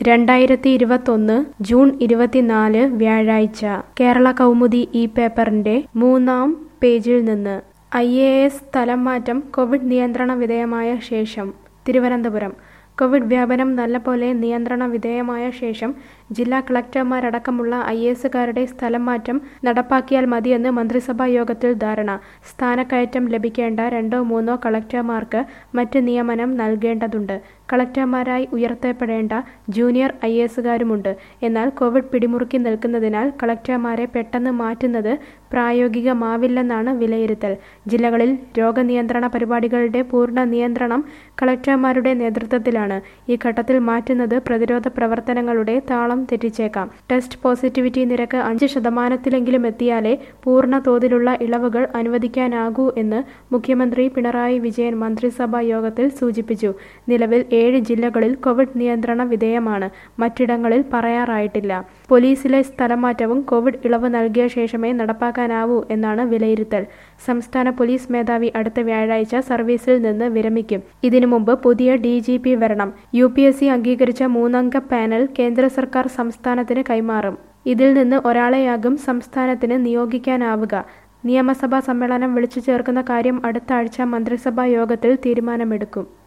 രണ്ടായിരത്തി ഇരുപത്തൊന്ന് ജൂൺ ഇരുപത്തിനാല് വ്യാഴാഴ്ച കേരള കൗമുദി ഈ പേപ്പറിന്റെ മൂന്നാം പേജിൽ നിന്ന് ഐ എ എസ് സ്ഥലം മാറ്റം കോവിഡ് നിയന്ത്രണ വിധേയമായ ശേഷം തിരുവനന്തപുരം കോവിഡ് വ്യാപനം നല്ലപോലെ നിയന്ത്രണ വിധേയമായ ശേഷം ജില്ലാ കളക്ടർമാരടക്കമുള്ള ഐ എസുകാരുടെ സ്ഥലം മാറ്റം നടപ്പാക്കിയാൽ മതിയെന്ന് മന്ത്രിസഭാ യോഗത്തിൽ ധാരണ സ്ഥാനക്കയറ്റം ലഭിക്കേണ്ട രണ്ടോ മൂന്നോ കളക്ടർമാർക്ക് മറ്റ് നിയമനം നൽകേണ്ടതുണ്ട് കളക്ടർമാരായി ഉയർത്തപ്പെടേണ്ട ജൂനിയർ ഐ എസുകാരുമുണ്ട് എന്നാൽ കോവിഡ് പിടിമുറുക്കി നിൽക്കുന്നതിനാൽ കളക്ടർമാരെ പെട്ടെന്ന് മാറ്റുന്നത് പ്രായോഗികമാവില്ലെന്നാണ് വിലയിരുത്തൽ ജില്ലകളിൽ രോഗനിയന്ത്രണ പരിപാടികളുടെ പൂർണ്ണ നിയന്ത്രണം കളക്ടർമാരുടെ നേതൃത്വത്തിലാണ് ഈ ഘട്ടത്തിൽ മാറ്റുന്നത് പ്രതിരോധ പ്രവർത്തനങ്ങളുടെ താളം തെറ്റിച്ചേക്കാം ടെസ്റ്റ് പോസിറ്റിവിറ്റി നിരക്ക് അഞ്ച് ശതമാനത്തിലെങ്കിലും എത്തിയാലേ പൂർണ്ണ തോതിലുള്ള ഇളവുകൾ അനുവദിക്കാനാകൂ എന്ന് മുഖ്യമന്ത്രി പിണറായി വിജയൻ മന്ത്രിസഭാ യോഗത്തിൽ സൂചിപ്പിച്ചു നിലവിൽ ഏഴ് ജില്ലകളിൽ കോവിഡ് നിയന്ത്രണ വിധേയമാണ് മറ്റിടങ്ങളിൽ പറയാറായിട്ടില്ല പോലീസിലെ സ്ഥലമാറ്റവും കോവിഡ് ഇളവ് നൽകിയ ശേഷമേ നടപ്പാക്കാനാവൂ എന്നാണ് വിലയിരുത്തൽ സംസ്ഥാന പോലീസ് മേധാവി അടുത്ത വ്യാഴാഴ്ച സർവീസിൽ നിന്ന് വിരമിക്കും ഇതിനു മുമ്പ് പുതിയ ഡി ജി പി വരണം യു പി എസ് സി അംഗീകരിച്ച മൂന്നംഗ പാനൽ കേന്ദ്ര സർക്കാർ സംസ്ഥാനത്തിന് കൈമാറും ഇതിൽ നിന്ന് ഒരാളെയാകും സംസ്ഥാനത്തിന് നിയോഗിക്കാനാവുക നിയമസഭാ സമ്മേളനം വിളിച്ചു ചേർക്കുന്ന കാര്യം അടുത്ത ആഴ്ച മന്ത്രിസഭാ യോഗത്തിൽ തീരുമാനമെടുക്കും